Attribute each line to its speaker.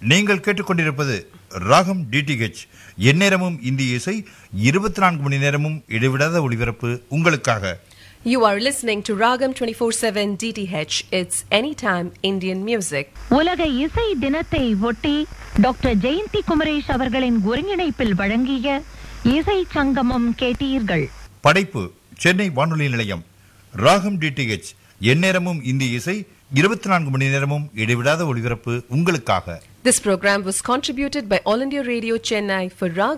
Speaker 1: நீங்கள் கேட்டுக்கொண்டிருப்பது ராகம் டிடிஹெச் எந்நேரமும் இந்திய இசை இருபத்தி நான்கு மணி நேரமும் இடைவிடாத ஒளிபரப்பு உங்களுக்காக
Speaker 2: You are listening to Ragam 24/7 DTH. It's anytime Indian music.
Speaker 3: உலக இசை தினத்தை ஒட்டி டாக்டர் ஜெயந்தி குமரேஷ் அவர்களின் ஒருங்கிணைப்பில் வழங்கிய இசை சங்கமம் கேட்டீர்கள்
Speaker 1: படைப்பு சென்னை வானொலி நிலையம் ராகம் டிடிஹெச் எந்நேரமும் இந்திய இசை இருபத்தி நான்கு மணி நேரமும் இடைவிடாத ஒளிபரப்பு உங்களுக்காக
Speaker 2: This program was contributed by All India Radio Chennai for Ragam.